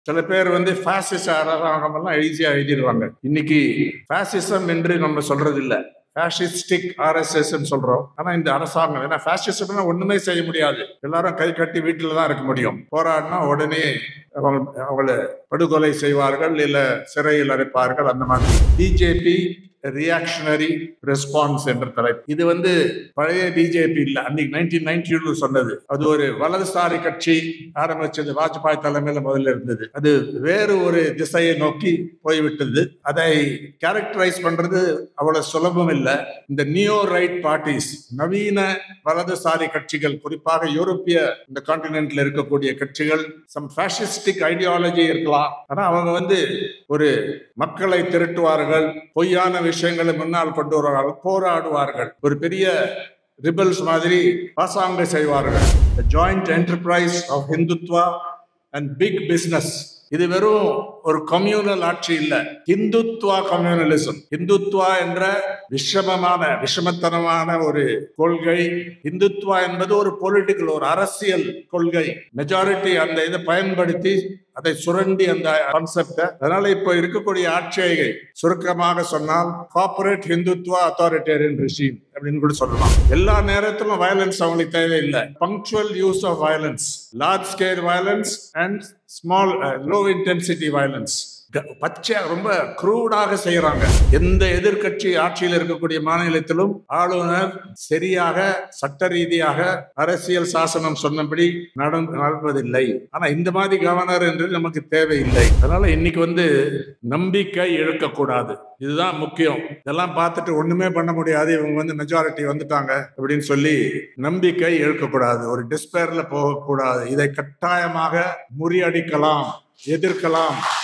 சில பேர் வந்து பாசிச அரசாங்கம் எல்லாம் ஈஸியா எழுதிடுவாங்க இன்னைக்கு பாசிசம் என்று நம்ம சொல்றது இல்ல ஃபேஷிஸ்டிக் ஆர்எஸ்எஸ் சொல்றோம் ஆனா இந்த அரசாங்கம் ஏன்னா ஃபேஷிசம்னா ஒண்ணுமே செய்ய முடியாது எல்லாரும் கை கட்டி வீட்டில தான் இருக்க முடியும் போராடினா உடனே அவங்க அவங்கள படுகொலை செய்வார்கள் இல்ல சிறையில் அடைப்பார்கள் அந்த மாதிரி பிஜேபி ரியாக்ஷனரி ரெஸ்பான்ஸ் என்ற தலைப்பு இது வந்து பழைய பிஜேபி இல்ல அன்னைக்கு நைன்டீன் நைன்டி சொன்னது அது ஒரு வலதுசாரி கட்சி ஆரம்பிச்சது வாஜ்பாய் தலைமையில முதல்ல இருந்தது அது வேறு ஒரு திசையை நோக்கி போய்விட்டது அதை கேரக்டரைஸ் பண்றது அவ்வளவு சுலபம் இல்லை இந்த நியோ ரைட் பார்ட்டிஸ் நவீன வலதுசாரி கட்சிகள் குறிப்பாக யூரோப்பிய இந்த கான்டினென்ட்ல இருக்கக்கூடிய கட்சிகள் சம் ஃபேஷிஸ்டிக் ஐடியாலஜி இருக்கலாம் ஆனா அவங்க வந்து ஒரு மக்களை திரட்டுவார்கள் பொய்யான விஷயங்களை முன்னால் கொண்டு வருவார்கள் போராடுவார்கள் ஒரு பெரிய ரிபல்ஸ் மாதிரி பாசாங்க செய்வார்கள் joint enterprise of Hindutva and big business இது வெறும் ஒரு கம்யூனல் ஆட்சி இல்ல இந்துத்வா கம்யூனலிசம் இந்துத்வா என்ற விஷமமான விஷமத்தனமான ஒரு கொள்கை இந்துத்வா என்பது ஒரு பொலிட்டிக்கல் ஒரு அரசியல் கொள்கை மெஜாரிட்டி அந்த இதை பயன்படுத்தி அதை சுரண்டி அந்த கான்செப்ட அதனால இப்ப இருக்கக்கூடிய ஆட்சியை சுருக்கமாக சொன்னால் கார்பரேட் ஹிந்துத்வா அத்தாரிட்டேரியன் ரிஷீம் அப்படின்னு கூட சொல்லலாம் எல்லா நேரத்திலும் வயலன்ஸ் அவங்களுக்கு தேவையில்லை punctual use of violence large scale violence and small low intensity violence பச்சை ரொம்ப குரூடாக செய்யறாங்க எந்த எதிர்கட்சி ஆட்சியில் இருக்கக்கூடிய மாநிலத்திலும் ஆளுநர் சரியாக சட்ட ரீதியாக அரசியல் சாசனம் சொன்னபடி நடப்பதில்லை ஆனா இந்த மாதிரி கவர்னர் என்று நமக்கு தேவையில்லை அதனால இன்னைக்கு வந்து நம்பிக்கை இழக்கக்கூடாது இதுதான் முக்கியம் இதெல்லாம் பார்த்துட்டு ஒண்ணுமே பண்ண முடியாது இவங்க வந்து மெஜாரிட்டி வந்துட்டாங்க அப்படின்னு சொல்லி நம்பிக்கை இழக்கக்கூடாது ஒரு டிஸ்பேர்ல போகக்கூடாது இதை கட்டாயமாக முறியடிக்கலாம் எதிர்க்கலாம்